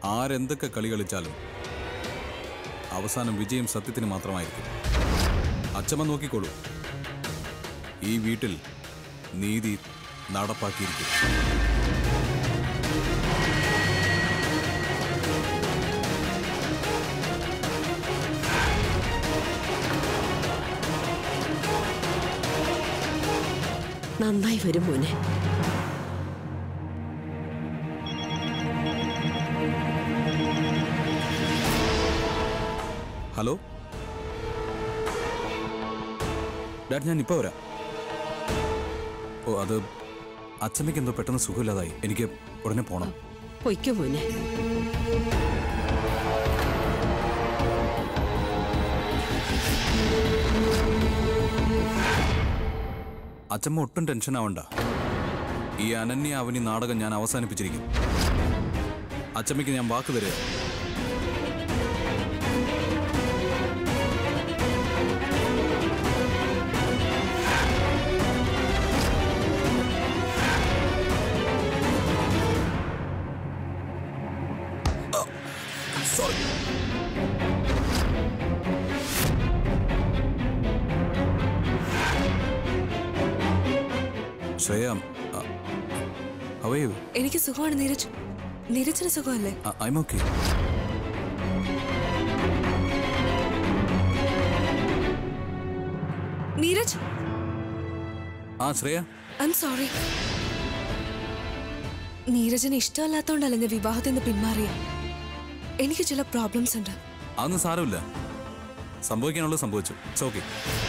ആരെന്തൊക്കെ കളി കളിച്ചാലും അവസാനം വിജയം സത്യത്തിന് മാത്രമായിരിക്കും അച്ചമ്മ നോക്കിക്കോളൂ ഈ വീട്ടിൽ നീതി നടപ്പാക്കിയിരിക്കും നന്നായി വരും മോനെ ഹലോ ഡാഡ് ഞാൻ ഇപ്പോൾ വരാം ഓ അത് അച്ഛമ്മയ്ക്ക് എന്തോ പെട്ടെന്ന് സുഖമില്ലാതായി എനിക്ക് ഉടനെ പോണം പൊയ്ക്കോ മോനെ അച്ഛമ്മ ഒട്ടും ടെൻഷൻ ആവണ്ട ഈ അനന്യ അവനി നാടകം ഞാൻ അവസാനിപ്പിച്ചിരിക്കും അച്ചമ്മയ്ക്ക് ഞാൻ വാക്ക് തരിക സോറി ശ്രേയ അവയു എനിക്ക് സുഖമാണ് നീരജ് നീരജിന് സുഖമല്ലേ ഐ എം ഓക്കെ നീരജ് ആ ശ്രേയ ഐ എം സോറി നീരജിന് ഇഷ്ടമല്ലാത്തോണ്ടല്ല ഞാൻ വിവാഹത്തിൽ നിന്ന് പിന്മാറിയ എനിക്ക് ചില പ്രോബ്ലംസ് ഉണ്ട് അതൊന്നും സാരമില്ല സംഭവിക്കാനുള്ളത് സംഭവിച്ചു ഇറ്റ്സ് ഓക്കെ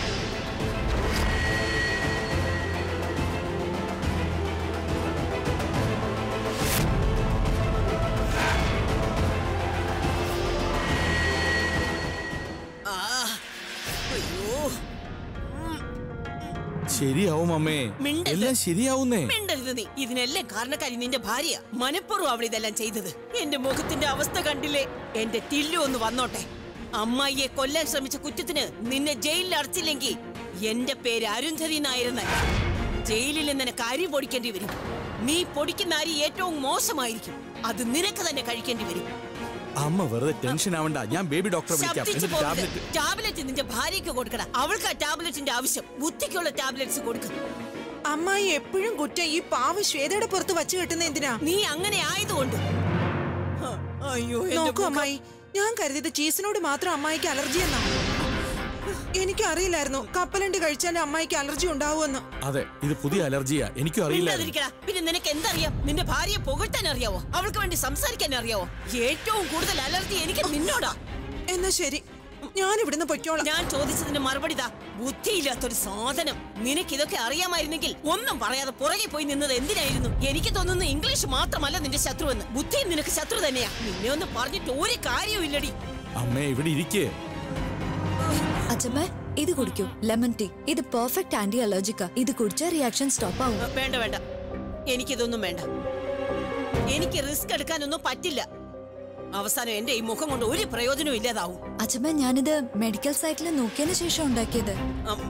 ശരിയാവും അമ്മേ മിണ്ടരുത്. എല്ലാം ശരിയാവുന്നേ മിണ്ടരുത് നീ ഇതിനെല്ലാം കാരണക്കാരി നിന്റെ ഭാര്യ മനഃപൂർവ്വം അവൾ ഇതെല്ലാം ചെയ്തത് എന്റെ മുഖത്തിന്റെ അവസ്ഥ കണ്ടില്ലേ എന്റെ ടില്ലു ഒന്ന് വന്നോട്ടെ അമ്മായിയെ കൊല്ലാൻ ശ്രമിച്ച കുറ്റത്തിന് നിന്നെ ജയിലിൽ അടച്ചില്ലെങ്കിൽ എന്റെ പേര് അരുന്ധതി നായരെന്നല്ല ജയിലിൽ നിനക്ക് അരി പൊടിക്കേണ്ടി വരും നീ പൊടിക്കുന്ന അരി ഏറ്റവും മോശമായിരിക്കും അത് നിനക്ക് തന്നെ കഴിക്കേണ്ടി വരും അമ്മ വെറുതെ ടെൻഷൻ ആവണ്ട ഞാൻ ബേബി ഡോക്ടറെ വിളിക്കാം ശബ്ദിച്ചു എന്നിട്ട് പോകരുത്. ടാബ്ലറ്റ് ടാബ്ലറ്റ് നിന്റെ ഭാര്യയ്ക്ക് കൊടുക്കട അവൾക്ക് ആ ടാബ്ലറ്റിന്റെ ആവശ്യം ബുദ്ധിക്കുള്ള ടാബ്ലറ്റ്സ് കൊടുക്കും അമ്മായി എപ്പോഴും കുറ്റം ഈ പാവ ശ്വേതയുടെ പുറത്ത് വച്ചു കെട്ടുന്ന എന്തിനാ നീ അങ്ങനെ ആയതുകൊണ്ട് ഹ, അയ്യോ എന്റെ നോക്കൂ മുഖം. അമ്മായി ഞാൻ കരുതിയത് ചീസിനോട് മാത്രം അമ്മായിക്ക് അലർജി എന്നാ എനിക്ക് അറിയില്ലായിരുന്നു കപ്പലണ്ടി കഴിച്ചാൽ അമ്മായിക്ക് അലർജി ഉണ്ടാവുമെന്ന് അതെ ഇത് പുതിയ അലർജിയാ എനിക്കും അറിയില്ലായിരുന്നു മിണ്ടാതിരിക്കടാ. പിന്നെ നിനക്ക് എന്തറിയാം നിന്റെ ഭാര്യയെ പുകഴ്ത്താൻ അറിയാവോ അവൾക്ക് വേണ്ടി സംസാരിക്കാൻ അറിയാവോ ഏറ്റവും കൂടുതൽ അലർജി എനിക്ക് നിന്നോടാ എന്നാ ശരി ഞാൻ ഇവിടുന്ന് പൊയ്ക്കോളാം ഞാൻ ചോദിച്ചതിന് മറുപടി താ ബുദ്ധിയില്ലാത്തൊരു സാധനം നിനക്ക് ഇതൊക്കെ അറിയാമായിരുന്നെങ്കിൽ ഒന്നും പറയാതെ പുറകെ പോയി നിന്നത് എന്തിനായിരുന്നു എനിക്ക് തോന്നുന്നു ഇംഗ്ലീഷ് മാത്രമല്ല നിന്റെ ശത്രുവെന്ന് ബുദ്ധിയും നിനക്ക് ശത്രു തന്നെയാ നിന്നെ ഒന്ന് പറഞ്ഞിട്ട് ഒരു കാര്യവും ഇല്ലടി അമ്മേ ഇവിടെ ഇരിക്കേ അച്ഛമ്മ ഇത് കുടിക്കൂ ലെമൺ ടീ ഇത് പെർഫെക്റ്റ് ആന്റി അലർജിക്കാ ഇത് കുടിച്ചാൽ റിയാക്ഷൻ സ്റ്റോപ്പ് ആവും വേണ്ട വേണ്ട എനിക്കിതൊന്നും വേണ്ട എനിക്ക് റിസ്ക് എടുക്കാനൊന്നും പറ്റില്ല അവസാനം എന്റെ ഈ മുഖം കൊണ്ട് ഒരു പ്രയോജനവും ഇല്ലാതാവും അച്ഛമ്മ ഞാനിത് മെഡിക്കൽ സൈറ്റിൽ നോക്കിയതിന് ശേഷം ഉണ്ടാക്കിയത് അം,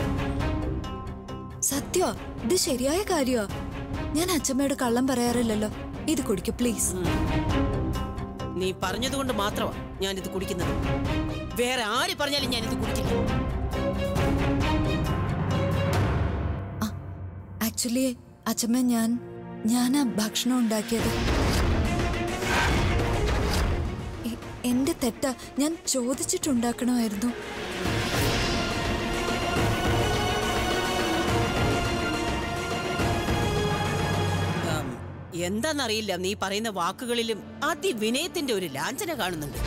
സത്യോ ഇത് ശരിയായ കാര്യോ ഞാൻ അച്ഛമ്മയോട് കള്ളം പറയാറില്ലല്ലോ ഇത് കുടിക്കൂ പ്ലീസ് നീ പറഞ്ഞതുകൊണ്ട് മാത്രമാണ് ഞാനിത് കുടിക്കുന്നത് വേറെ ആര് പറഞ്ഞാലും ഞാനിത് കുടിക്കില്ല ആക്ച്വലി അച്ഛമ്മ ഞാൻ ഞാനാ ഭക്ഷണം ഉണ്ടാക്കിയത് എ- എന്റെ തെറ്റാ ഞാൻ ചോദിച്ചിട്ടുണ്ടാക്കണമായിരുന്നു ആം, എന്താന്നറിയില്ല നീ പറയുന്ന വാക്കുകളിലും അതിവിനയത്തിന്റെ ഒരു ലാഞ്ചന കാണുന്നുണ്ട്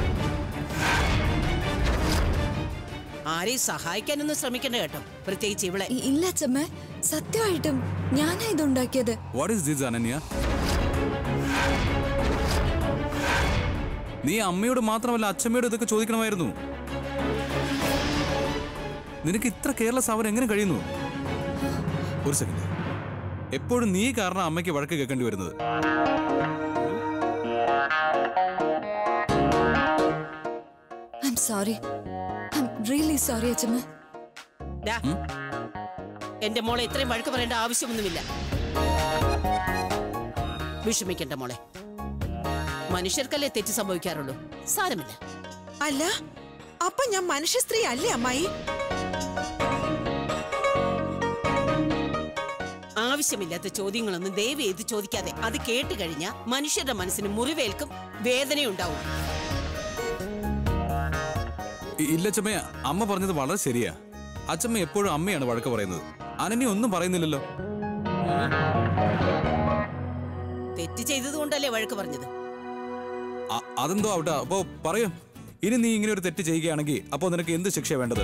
ആരെയും സഹായിക്കാനൊന്നും ശ്രമിക്കണ്ട കേട്ടോ പ്രത്യേകിച്ച് ഇവളെ ഇ- ഇല്ല അച്ഛമ്മ സത്യമായിട്ടും ഞാനാ ഇതുണ്ടാക്കിയത് വാട്ട് ഈസ് ദിസ് അനന്യ നീ അമ്മയോട് മാത്രമല്ല അച്ഛമ്മയോട് ഇതൊക്കെ ചോദിക്കണമായിരുന്നു നിനക്ക് ഇത്ര കെയർലെസ് ആവാൻ എങ്ങനെ കഴിയുന്നു ഒരു സെക്കൻഡ് എപ്പോഴും നീ കാരണം അമ്മയ്ക്ക് വഴക്ക് കേൾക്കേണ്ടി വരുന്നത് I'm sorry I'm really sorry അച്ഛമ്മ ഡാ, എന്റെ മോളെ ഇത്രയും വഴക്ക് പറയേണ്ട ആവശ്യമൊന്നുമില്ല വിഷമിക്കണ്ട മോളെ മനുഷ്യർക്കല്ലേ തെറ്റ് സംഭവിക്കാറുള്ളൂ സാരമില്ല അല്ല അപ്പൊ ഞാൻ മനുഷ്യ സ്ത്രീ അല്ലേ അമ്മായി ആവശ്യമില്ലാത്ത ചോദ്യങ്ങളൊന്നും ദയവ് ചെയ്ത് ചോദിക്കാതെ അത് കേട്ട് കഴിഞ്ഞാൽ മനുഷ്യരുടെ മനസ്സിന് മുറിവേൽക്കും വേദനയുണ്ടാവും ഇ- ഇല്ല അച്ഛമ്മ അമ്മ പറഞ്ഞത് വളരെ ശരിയാ അച്ഛമ്മ എപ്പോഴും അമ്മയാണ് വഴക്ക് പറയുന്നത് അനന്യ ഒന്നും പറയുന്നില്ലല്ലോ തെറ്റ് ചെയ്തതുകൊണ്ടല്ലേ വഴക്ക് പറഞ്ഞത് അ- അതെന്തോ ആവട്ടെ അപ്പോ പറയൂ ഇനി നീ ഇങ്ങനെ ഒരു തെറ്റ് ചെയ്യുകയാണെങ്കിൽ അപ്പോ നിനക്ക് എന്ത് ശിക്ഷ വേണ്ടത്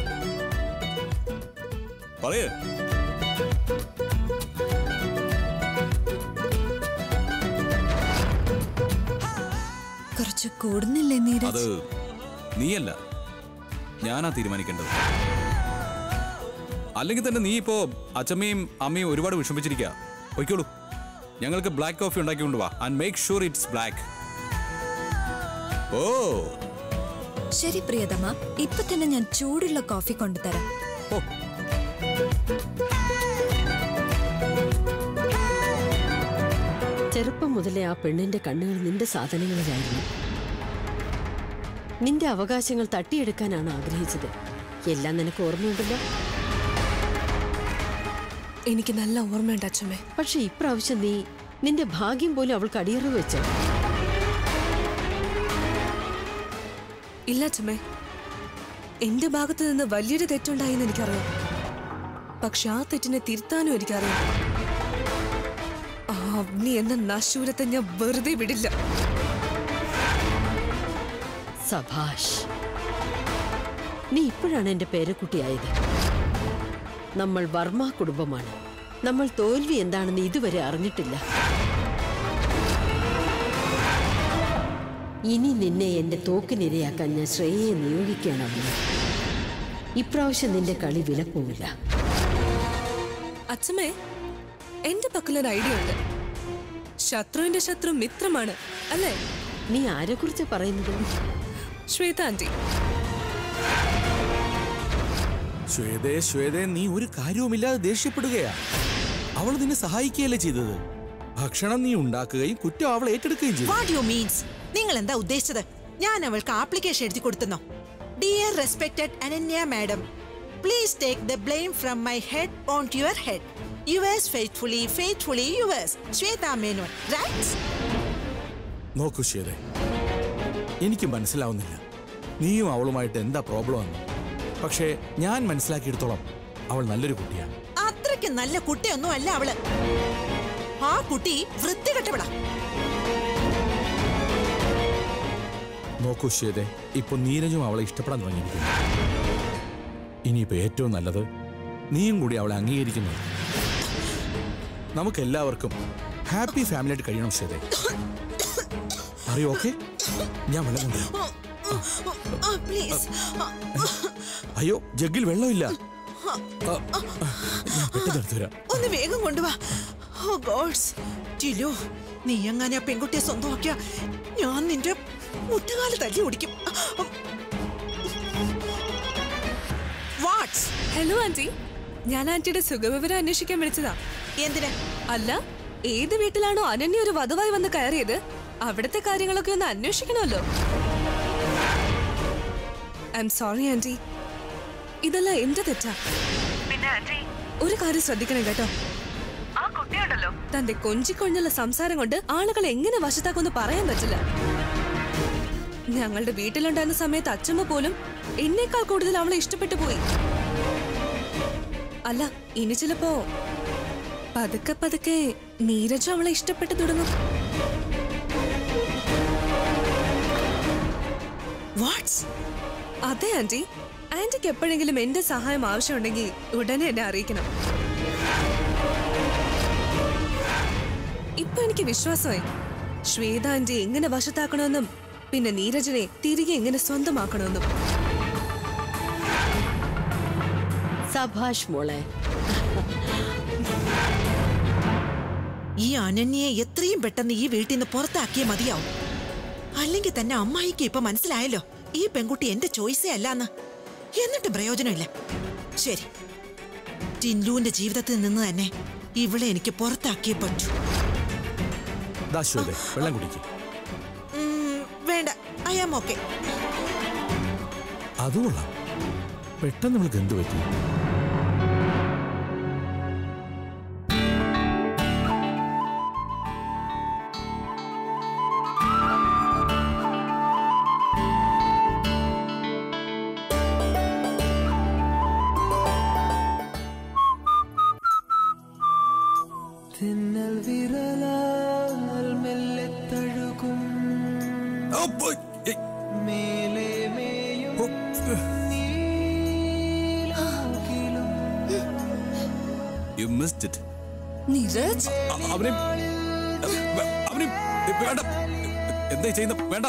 പറയേ കുറച്ച് കൂടുന്നില്ലേ അത് നീരജ് നീയല്ല ഞാനാ തീരുമാനിക്കേണ്ടത് അല്ലെങ്കിൽ തന്നെ നീ ഇപ്പോ അച്ഛമ്മയും അമ്മയും ഒരുപാട് വിഷമിച്ചിരിക്കുക പൊയ്ക്കോളൂ ഞങ്ങൾക്ക് ബ്ലാക്ക് കോഫി ഉണ്ടാക്കി കൊണ്ടുവാ and make sure it's black ഓ ശരി പ്രിയതമ ഇപ്പൊ തന്നെ ഞാൻ ചൂടുള്ള കോഫി കൊണ്ടുതരാം ഓ ചെറുപ്പം മുതലേ ആ പെണ്ണിന്റെ കണ്ണുകൾ നിന്റെ സാധനങ്ങളിലായിരുന്നു നിന്റെ അവകാശങ്ങൾ തട്ടിയെടുക്കാനാണ് ആഗ്രഹിച്ചത് എല്ലാം നിനക്ക് ഓർമ്മയുണ്ടല്ലോ എനിക്ക് നല്ല ഓർമ്മയുണ്ട് അച്ഛമ്മേ പക്ഷെ ഇപ്രാവശ്യം നീ നിന്റെ ഭാഗ്യം പോലും അവൾക്ക് അടിയറവ് വെച്ചോ ഇല്ല അച്ഛമ്മേ എന്റെ ഭാഗത്ത് നിന്ന് വലിയൊരു തെറ്റുണ്ടായെന്ന് എനിക്കറിയാം പക്ഷെ ആ തെറ്റിനെ തിരുത്താനും എനിക്കറിയാം ആ അവനി എന്ന നശൂരത്തെ ഞാൻ വെറുതെ വിടില്ല സഭാഷ് നീ ഇപ്പോഴാണ് എന്റെ പേരക്കുട്ടിയായത് നമ്മൾ വർമ്മ കുടുംബമാണ് നമ്മൾ തോൽവി എന്താണെന്ന് ഇതുവരെ അറിഞ്ഞിട്ടില്ല ഇനി നിന്നെ എന്റെ തോക്കിനിരയാക്കാൻ ഞാൻ ശ്രേയയെ നിയോഗിക്കുകയാണ് അവനെ ഇപ്രാവശ്യം നിന്റെ കളി വിലപ്പോവില്ല അച്ഛമ്മേ എന്റെ പക്കലൊരു ഐഡിയ ഉണ്ട് ശത്രുവിന്റെ ശത്രു മിത്രമാണ് അല്ലേ നീ ആരെക്കുറിച്ച് പറയുന്നത് ശ്വേത ആന്റി ശ്വേതേ ശ്വേതേ നീ ഒരു കാര്യവുമില്ലാതെ ദേഷ്യപ്പെടുകയാ അവൾ നിന്നെ സഹായിക്കുകയല്ലേ ചെയ്തത് ഭക്ഷണം നീ ഉണ്ടാക്കുകയും കുറ്റം അവൾ ഏറ്റെടുക്കുകയും ചെയ്തു വാട്ട് യു മീൻസ് നിങ്ങൾ എന്താ ഉദ്ദേശിച്ചത് ഞാൻ അവൾക്ക് ആപ്ലിക്കേഷൻ എഴുതി കൊടുത്തെന്നോ dear respected Ananya madam please take the blame from my head on your head yours faithfully faithfully yours Shweta Menon right നോക്കൂ ശ്വേതേ എനിക്ക് മനസ്സിലാവുന്നില്ല നീയും അവളുമായിട്ട് എന്താ പ്രോബ്ലം എന്ന് പക്ഷേ ഞാൻ മനസ്സിലാക്കിയെടുത്തോളം അവൾ നല്ലൊരു കുട്ടിയാണ് അത്രയ്ക്ക് നല്ല കുട്ടിയൊന്നും അല്ല അവള് ആ കുട്ടി വൃത്തികെട്ടവളാ നോക്കൂ ശ്വേതേ ഇപ്പൊ നീരജും അവളെ ഇഷ്ടപ്പെടാൻ തുടങ്ങിയിരിക്കുന്നു ഇനിയിപ്പോ ഏറ്റവും നല്ലത് നീയും കൂടി അവളെ അംഗീകരിക്കുന്നു നമുക്ക് എല്ലാവർക്കും ഹാപ്പി ഫാമിലി ആയിട്ട് കഴിയണം ശ്വേതേ അറിയോ ഓക്കെ ഞാൻ വെള്ളം കൊണ്ടുവരാം പ്ലീസ് അയ്യോ ജഗ്ഗിൽ വെള്ളമില്ല ആ, ഞാൻ പെട്ടെന്ന് എടുത്തു വരാം ഒന്ന് വേഗം കൊണ്ടുവാ ഓ ഗോഡ്സ് ടിലു നീ എങ്ങനെ ആ പെൺകുട്ടിയെ സ്വന്തമാക്കിയ ഞാൻ നിന്റെ മുട്ടുകാല് തല്ലി ഓടിക്കും വാട്സ് ഹലോ ആന്റി ഞാൻ ആന്റിയുടെ സുഖവിവരം അന്വേഷിക്കാൻ വിളിച്ചതാ എന്തിനാ അല്ല ഏത് വീട്ടിലാണോ അനന്യ ഒരു വധുവായി വന്ന് കയറിയത് അവിടുത്തെ കാര്യങ്ങളൊക്കെ ഒന്ന് അന്വേഷിക്കണമല്ലോ ഐ എം സോറി ആന്റി ഇതല്ല എന്റെ തെറ്റാ ഒരു കാര്യം ശ്രദ്ധിക്കണം കേട്ടോ തന്റെ കൊഞ്ചിക്കൊഞ്ഞുള്ള സംസാരം കൊണ്ട് ആളുകളെ എങ്ങനെ വശത്താക്കുമെന്ന് പറയാൻ പറ്റില്ല ഞങ്ങളുടെ വീട്ടിലുണ്ടായിരുന്ന സമയത്ത് അച്ഛമ്മ പോലും എന്നേക്കാൾ കൂടുതൽ അവളെ ഇഷ്ടപ്പെട്ടു പോയി അല്ല ഇനി ചിലപ്പോ പതുക്കെ പതുക്കെ നീരജ് അവളെ ഇഷ്ടപ്പെട്ടു തുടങ്ങും വാട്സ് അതെ ആന്റി ആന്റിക്ക് എപ്പോഴെങ്കിലും എന്റെ സഹായം ആവശ്യമുണ്ടെങ്കിൽ ഉടനെ എന്നെ അറിയിക്കണം ഇപ്പൊ എനിക്ക് വിശ്വാസമായി ശ്വേത ആന്റി എങ്ങനെ വശത്താക്കണമെന്നും പിന്നെ നീരജിനെ തിരികെ എങ്ങനെ സ്വന്തമാക്കണമെന്നും സഭാഷ് മോളെ ഈ അനന്യയെ എത്രയും പെട്ടെന്ന് ഈ വീട്ടിൽ നിന്ന് പുറത്താക്കിയേ മതിയാവും അല്ലെങ്കിൽ തന്നെ അമ്മായിക്ക് ഇപ്പൊ മനസ്സിലായല്ലോ ഈ പെൺകുട്ടി എന്റെ ചോയ്സേ അല്ലാന്ന് എന്നിട്ട് പ്രയോജനമില്ല ശരി ടിൻലുവിന്റെ ജീവിതത്തിൽ നിന്ന് തന്നെ ഇവളെ എനിക്ക് പുറത്താക്കിയേ പറ്റൂ ദാ ശ്വേതേ വെള്ളം കുടിക്കും ഉം, ഐ ആം ഓക്കെ അതും കൊള്ളാം പെട്ടെന്ന് നമ്മൾക്ക് എന്ത് പറ്റി തിന്നൽ വിരലാൽ മെല്ലെ തഴുകും ഓ, പോയ്. ഏയ്. മേലെ മേയും ഓ, നീലമുകിലും You missed it. നീരജ് അ- അവനെ വേ- അവനെ വേണ്ട എന്താ ചെയ്യുന്ന വേണ്ട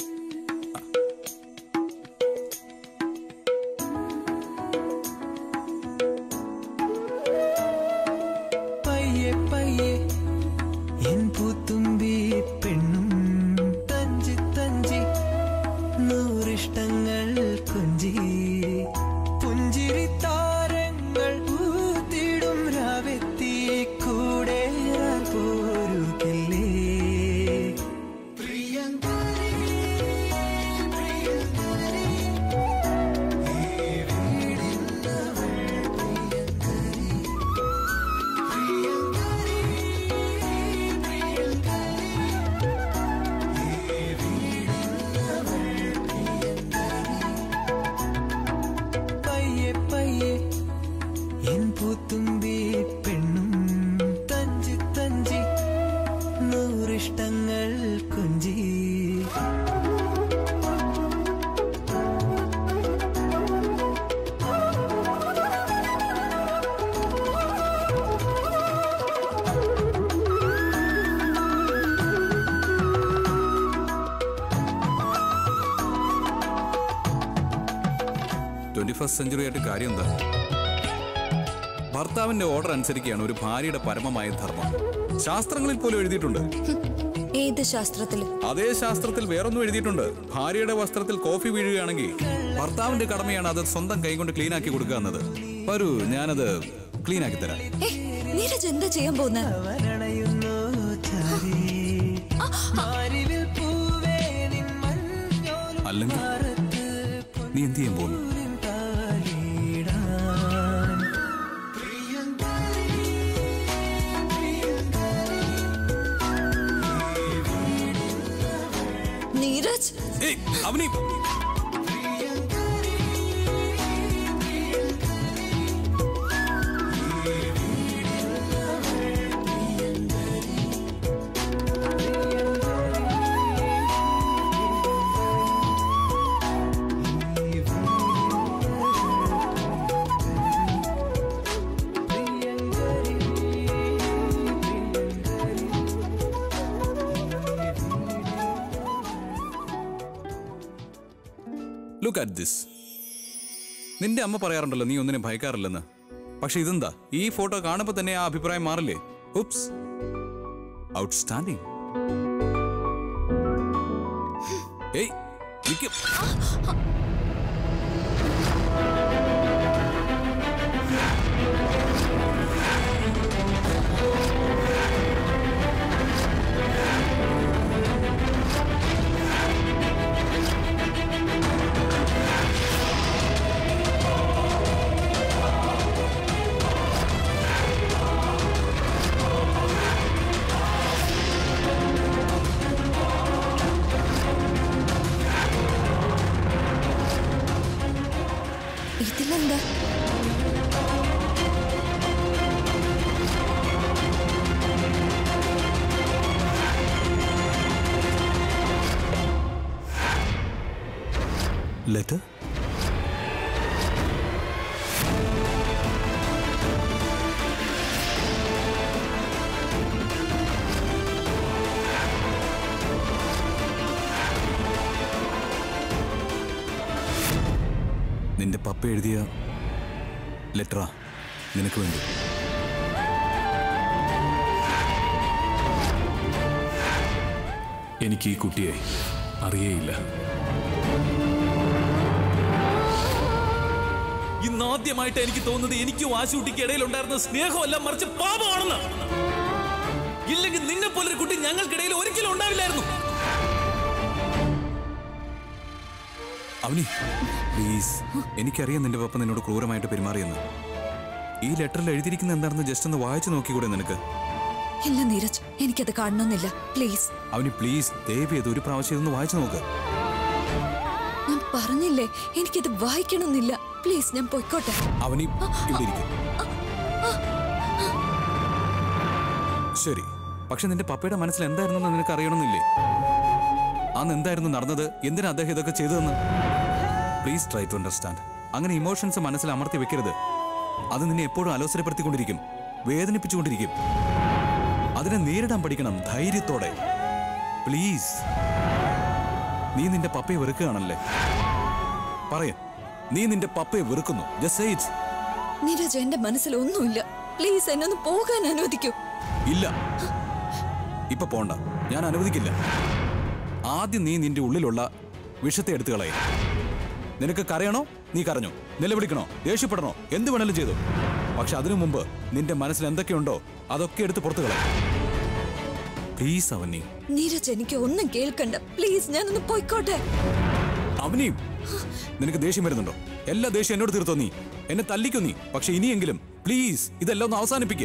പയ്യെ പയ്യെ എൻ പൂത്തുമ്പി പെണ്ണും തഞ്ചി തഞ്ചി നൂറിഷ്ടങ്ങൾ കൊഞ്ചി പുഞ്ചിരി താരങ്ങൾ പൂത്തിടും രാവെത്തി കൂടെ പോരുകില്ലേ പയ്യെ പയ്യെ എൻ പൂത്തുമ്പി പെണ്ണും തഞ്ചി തഞ്ചി നൂറിഷ്ടങ്ങൾ കൊഞ്ചി ട്വന്റി ഫസ്റ്റ് സെഞ്ചുറി ആയിട്ട് കാര്യം എന്താ ഭർത്താവിന്റെ ഓർഡർ അനുസരിക്കുകയാണ് ഒരു ഭാര്യയുടെ പരമമായ ധർമ്മം ശാസ്ത്രങ്ങളിൽ പോലും എഴുതിയിട്ടുണ്ട് ഏത് ശാസ്ത്രത്തില് അതേ ശാസ്ത്രത്തിൽ വേറൊന്നും എഴുതിയിട്ടുണ്ട് ഭാര്യയുടെ വസ്ത്രത്തിൽ കോഫി വീഴുകയാണെങ്കിൽ ഭർത്താവിന്റെ കടമയാണ് അത് സ്വന്തം കൈകൊണ്ട് ക്ലീൻ ആക്കി കൊടുക്കുക എന്നത് വരൂ ഞാനത് ക്ലീൻ ആക്കി തരാം ഏ നീരജ് എന്താ ചെയ്യാൻ പോകുന്നത് അവനണയുന്നു ചാരി മാരിവിൽ പൂവേ നിൻ മഞ്ഞോലും അല്ലെങ്കിൽ മാറത്ത് നീ എന്ത് ചെയ്യാൻ പോകുന്നു പൊന്നിൻ താലിടാൻ നീരജ് ഏയ്, അവനി ലുക്ക് അറ്റ് ദിസ് നിന്റെ അമ്മ പറയാറുണ്ടല്ലോ നീ ഒന്നിനെ ഭയക്കാറില്ലെന്ന് പക്ഷെ ഇതെന്താ ഈ ഫോട്ടോ കാണുമ്പോൾ തന്നെ ആ അഭിപ്രായം മാറില്ലേ ഉപ്സ് ഔട്ട്സ്റ്റാൻഡിങ് ഏയ് നിക്ക്. ഇതിലെന്താ letter? നിന്റെ പപ്പ എഴുതിയ ലെറ്ററാ നിനക്ക് വേണ്ടി എനിക്ക് ഈ കുട്ടിയെ അറിയേയില്ല ഇന്നാദ്യമായിട്ട് എനിക്ക് തോന്നുന്നത് എനിക്കും ആശുകുട്ടിക്ക് ഇടയിൽ ഉണ്ടായിരുന്ന സ്നേഹമല്ല മറിച്ച് പാപമാണെന്ന് ഇല്ലെങ്കിൽ നിന്നെ പോലൊരു കുട്ടി ഞങ്ങൾക്കിടയിൽ ഒരിക്കലും ഉണ്ടാവില്ലായിരുന്നു അവനി പ്ലീസ് എനിക്കറിയാം നിന്റെ പപ്പ നിന്നോട് ക്രൂരമായിട്ട് പെരുമാറിയെന്ന് ഈ ലെറ്ററിൽ എഴുതിയിരിക്കുന്ന എന്താണെന്ന് ജസ്റ്റ് ഒന്ന് വായിച്ചു നോക്കിക്കൂടെ നിനക്ക് ഇല്ല നീരജ് എനിക്കത് കാണണമെന്നില്ല പ്ലീസ് അവനി പ്ലീസ് ദയവ് ചെയ്ത് ഒരു പ്രാവശ്യം ഇതൊന്ന് വായിച്ചു നോക്ക് ഞാൻ പറഞ്ഞില്ലേ എനിക്കിത് വായിക്കണമെന്നില്ല പ്ലീസ് ഞാൻ പൊയ്ക്കോട്ടെ അവനി ഇവിടെ ഇരിക്കും ശരി പക്ഷെ നിന്റെ പപ്പയുടെ മനസ്സിൽ എന്തായിരുന്നു നിനക്ക് അറിയണമെന്നില്ലേ അന്ന് എന്തായിരുന്നു നടന്നത് എന്തിനാ അദ്ദേഹം ഇതൊക്കെ ചെയ്തതെന്ന് പ്ലീസ് ട്രൈ ടു അണ്ടർസ്റ്റാൻഡ് അങ്ങനെ ഇമോഷൻസ് മനസ്സിൽ അമർത്തി വെക്കരുത് അത് നിന്നെ എപ്പോഴും അലോസരപ്പെടുത്തിക്കൊണ്ടിരിക്കും വേദനിപ്പിച്ചുകൊണ്ടിരിക്കും അതിനെ നേരിടാൻ പഠിക്കണം ധൈര്യത്തോടെ പ്ലീസ് നീ നിന്റെ പപ്പയെ വെറുക്കുകയാണല്ലേ പറയ നീ നിന്റെ പപ്പയെ വെറുക്കുന്നു ജസ്റ്റ് say it. നീരജ് എന്റെ മനസ്സിൽ ഒന്നുമില്ല പ്ലീസ് എന്നെ ഒന്ന് പോകാൻ അനുവദിക്കൂ ഇല്ല ഇപ്പൊ പോണ്ട ഞാൻ അനുവദിക്കില്ല ആദ്യം നീ നിന്റെ ഉള്ളിലുള്ള വിഷത്തെ എടുത്തു കളയ നിനക്ക് കരയണോ നീ കരഞ്ഞോ നിലവിളിക്കണോ ദേഷ്യപ്പെടണോ എന്ത് വേണേലും ചെയ്തു പക്ഷെ അതിനു മുമ്പ് നിന്റെ മനസ്സിൽ എന്തൊക്കെയുണ്ടോ അതൊക്കെ എടുത്ത് പുറത്തു കളയ പ്ലീസ് അവനി നീരജ് എനിക്ക് ഒന്നും കേൾക്കണ്ട പ്ലീസ് ഞാനൊന്ന് പോയിക്കോട്ടെ അവനിയും നിനക്ക് ദേഷ്യം വരുന്നുണ്ടോ എല്ലാ ദേഷ്യം എന്നോട് തീർത്തോ നീ എന്നെ തല്ലിക്കോ നീ പക്ഷെ ഇനിയെങ്കിലും പ്ലീസ് ഇതെല്ലാം ഒന്ന് അവസാനിപ്പിക്കേ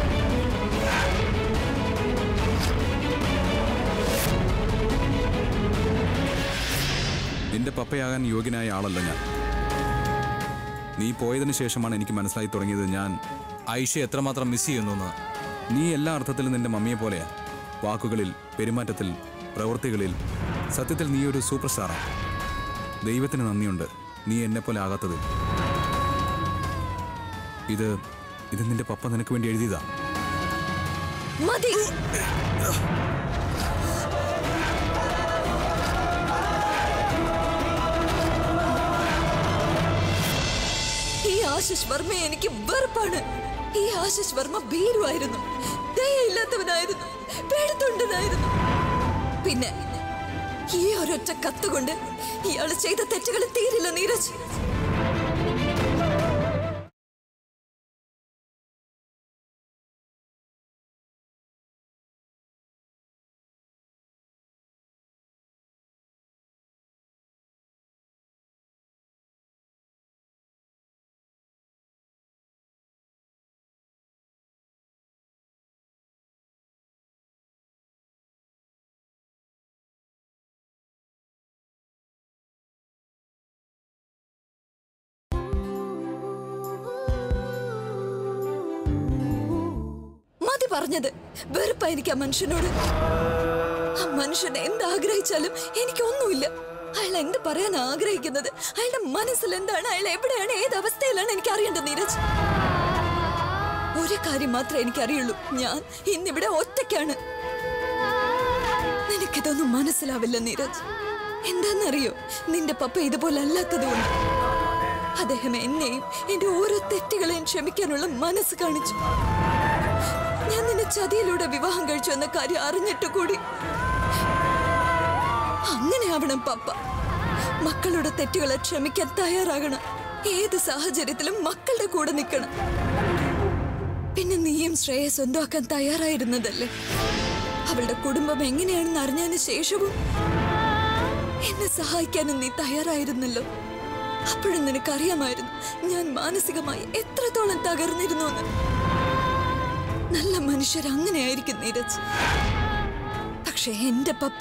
നിന്റെ പപ്പയാകാൻ യോഗ്യനായ ആളല്ല ഞാൻ നീ പോയതിനു ശേഷമാണ് എനിക്ക് മനസ്സിലായി തുടങ്ങിയത് ഞാൻ ഐഷ എത്രമാത്രം മിസ് ചെയ്യുന്നു എന്ന് നീ എല്ലാ അർത്ഥത്തിലും നിന്റെ മമ്മിയെ പോലെയാ വാക്കുകളിൽ പെരുമാറ്റത്തിൽ പ്രവൃത്തികളിൽ സത്യത്തിൽ നീ ഒരു സൂപ്പർ സ്റ്റാറാണ് ദൈവത്തിന് നന്ദിയുണ്ട് നീ എന്നെ പോലെ ആകാത്തതിൽ ഇത് ഇത് നിന്റെ പപ്പ നിനക്ക് വേണ്ടി എഴുതിയതാ മതി ഈ ആശിഷ് വർമ്മ എനിക്ക് വെറുപ്പാണ് ഈ ആശിഷ് വർമ്മ ഭീരുവായിരുന്നു ദയയില്ലാത്തവനായിരുന്നു പേടിത്തൊണ്ടനായിരുന്നു പിന്നെ ഈ ഒരൊറ്റ കത്തുകൊണ്ട് ഇയാൾ ചെയ്ത തെറ്റുകൾ തീരില്ല നീരജ് മതി പറഞ്ഞത് വെറുപ്പ എനിക്ക് ആ മനുഷ്യനോട് ആ മനുഷ്യൻ എന്താഗ്രഹിച്ചാലും എനിക്കൊന്നുമില്ല അയാൾ എന്ത് പറയാൻ ആഗ്രഹിക്കുന്നത് അയാളുടെ മനസ്സിൽ എന്താണ് അയാൾ എവിടെയാണ് ഏത് അവസ്ഥയിലാണ് എനിക്ക് അറിയേണ്ടത് നീരജ് ഒരു കാര്യം മാത്രമേ എനിക്കറിയുള്ളൂ ഞാൻ ഇന്നിവിടെ ഒറ്റയ്ക്കാണ് നിനക്കിതൊന്നും മനസ്സിലാവില്ല നീരജ് എന്താണെന്നറിയോ നിന്റെ പപ്പ ഇതുപോലെ അല്ലാത്തതുകൊണ്ട് അദ്ദേഹം എന്നെയും എന്റെ ഓരോ തെറ്റുകളെയും ക്ഷമിക്കാനുള്ള മനസ്സ് കാണിച്ചു ഞാൻ നിന്നെ ചതിയിലൂടെ വിവാഹം കഴിച്ചു എന്ന കാര്യം അറിഞ്ഞിട്ട് കൂടി അങ്ങനെ ആവണം പപ്പ മക്കളുടെ തെറ്റുകളെ ക്ഷമിക്കാൻ തയ്യാറാകണം ഏത് സാഹചര്യത്തിലും മക്കളുടെ കൂടെ നിൽക്കണം പിന്നെ നീയും ശ്രേയ സ്വന്തമാക്കാൻ തയ്യാറായിരുന്നതല്ലേ അവളുടെ കുടുംബം എങ്ങനെയാണെന്ന് അറിഞ്ഞതിന് ശേഷവും എന്നെ സഹായിക്കാനും നീ തയ്യാറായിരുന്നല്ലോ അപ്പോഴും നിനക്കറിയാമായിരുന്നു ഞാൻ മാനസികമായി എത്രത്തോളം തകർന്നിരുന്നു എന്ന് നല്ല മനുഷ്യർ അങ്ങനെയായിരിക്കും നീരജ് പക്ഷെ എന്റെ പപ്പ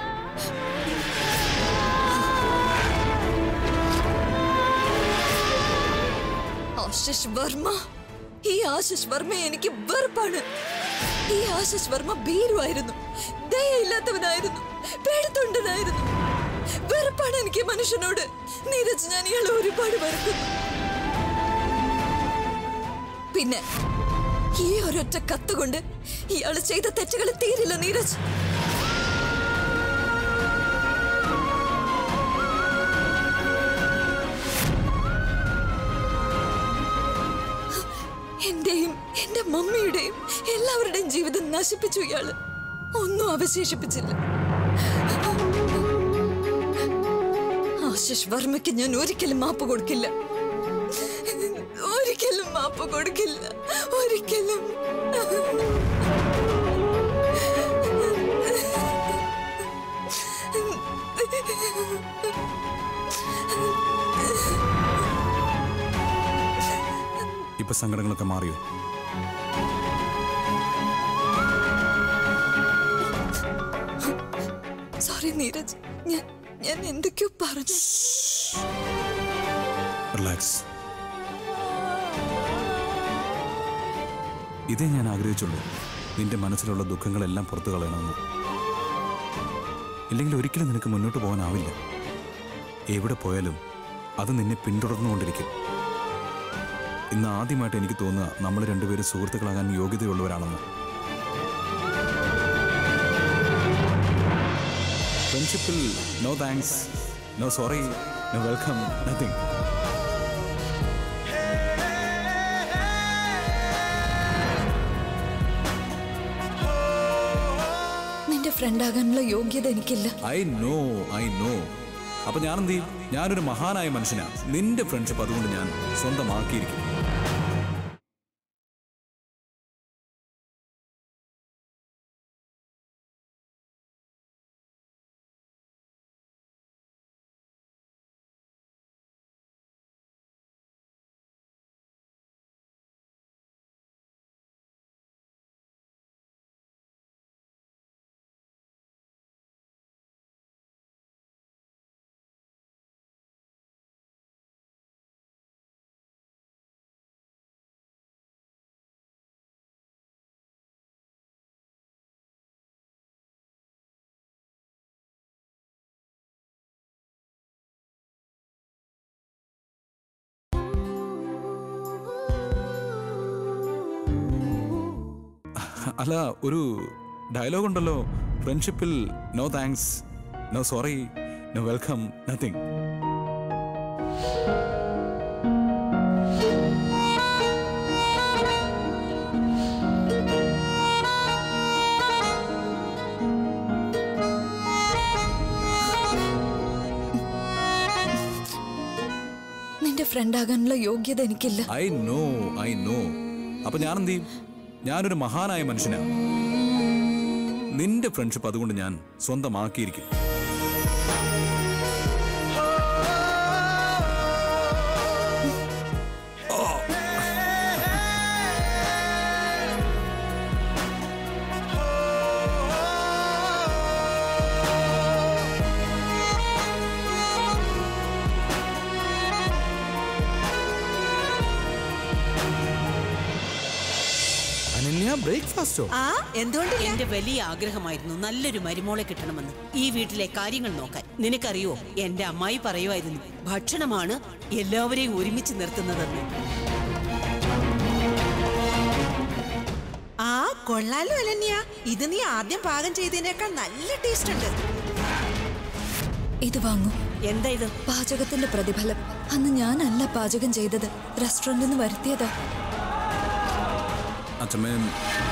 ആശിഷ് വർമ്മ ഈ ആശിഷ് വർമ്മ എനിക്ക് വെറുപ്പാണ് ഈ ആശിഷ് വർമ്മ ഭീരുവായിരുന്നു ദയയില്ലാത്തവനായിരുന്നു പേടിത്തൊണ്ടനായിരുന്നു വെറുപ്പാണ് എനിക്ക് ഈ മനുഷ്യനോട് നീരജ് ഞാൻ ഇയാളെ ഒരുപാട് വെറുക്കുന്നു പിന്നെ ഈ ഒരൊറ്റ കത്തുകൊണ്ട് ഇയാൾ ചെയ്ത തെറ്റുകൾ തീരില്ല നീരജ് എന്റെയും എന്റെ മമ്മിയുടെയും എല്ലാവരുടെയും ജീവിതം നശിപ്പിച്ചു ഇയാള് ഒന്നും അവശേഷിപ്പിച്ചില്ല ആശിഷ് വർമ്മയ്ക്ക് ഞാൻ ഒരിക്കലും മാപ്പ് കൊടുക്കില്ല ഒരിക്കലും മാപ്പ് കൊടുക്കില്ല ഒരിക്കലും ഇപ്പൊ സങ്കടങ്ങളൊക്കെ മാറിയോ സോറി നീരജ് ഞാൻ ഞാൻ എന്തൊക്കെയോ പറഞ്ഞു റിലാക്സ് ഇതേ ഞാൻ ആഗ്രഹിച്ചുള്ളൂ നിന്റെ മനസ്സിലുള്ള ദുഃഖങ്ങളെല്ലാം പുറത്തു കളയണമെന്ന് ഇല്ലെങ്കിൽ ഒരിക്കലും നിനക്ക് മുന്നോട്ട് പോകാനാവില്ല എവിടെ പോയാലും അത് നിന്നെ പിന്തുടർന്നുകൊണ്ടിരിക്കും ഇന്ന് ആദ്യമായിട്ട് എനിക്ക് തോന്നുക നമ്മൾ രണ്ടുപേരും സുഹൃത്തുക്കളാകാൻ യോഗ്യതയുള്ളവരാണെന്ന് ഫ്രണ്ട്ഷിപ്പിൽ no thanks no sorry no welcome nothing നിന്റെ ഫ്രണ്ട് ആകാനുള്ള യോഗ്യത എനിക്കില്ല ഐ നോ ഐ നോ അപ്പൊ ഞാൻ എന്ത് ചെയ്യും ഞാനൊരു മഹാനായ മനുഷ്യനാ നിന്റെ ഫ്രണ്ട്ഷിപ്പ് അതുകൊണ്ട് ഞാൻ സ്വന്തമാക്കിയിരിക്കും അല്ല ഒരു ഡയലോഗ് ഉണ്ടല്ലോ ഫ്രണ്ട്ഷിപ്പിൽ no thanks no sorry no welcome nothing നിന്റെ ഫ്രണ്ട് ആകാനുള്ള യോഗ്യത എനിക്കില്ല ഐ നോ ഐ നോ അപ്പൊ ഞാൻ എന്ത് ചെയ്യും ഞാനൊരു മഹാനായ മനുഷ്യനാ നിന്റെ ഫ്രണ്ട്ഷിപ്പ് അതുകൊണ്ട് ഞാൻ സ്വന്തമാക്കിയിരിക്കും അനന്യ ബ്രേക്ക്ഫാസ്റ്റോ ആ എന്തുകൊണ്ടില്ല എന്റെ വലിയ ആഗ്രഹമായിരുന്നു നല്ലൊരു മരുമോളെ കിട്ടണമെന്ന് ഈ വീട്ടിലെ കാര്യങ്ങൾ നോക്കാൻ നിനക്കറിയോ എന്റെ അമ്മായി പറയുമായിരുന്നു ഭക്ഷണമാണ് എല്ലാവരെയും ഒരുമിച്ച് നിർത്തുന്നതെന്ന് ആ കൊള്ളാലോ അലന്യ ഇത് നീ ആദ്യം പാകം ചെയ്തതിനേക്കാൾ നല്ല ടേസ്റ്റ് ഉണ്ട് ഇത് വാങ്ങൂ എന്താ ഇത് പാചകത്തിന്റെ പ്രതിഫലം അന്ന് ഞാനല്ല പാചകം ചെയ്തത് റെസ്റ്റോറന്റിൽ നിന്ന് വരുത്തിയതാ അച്ഛമ്മേ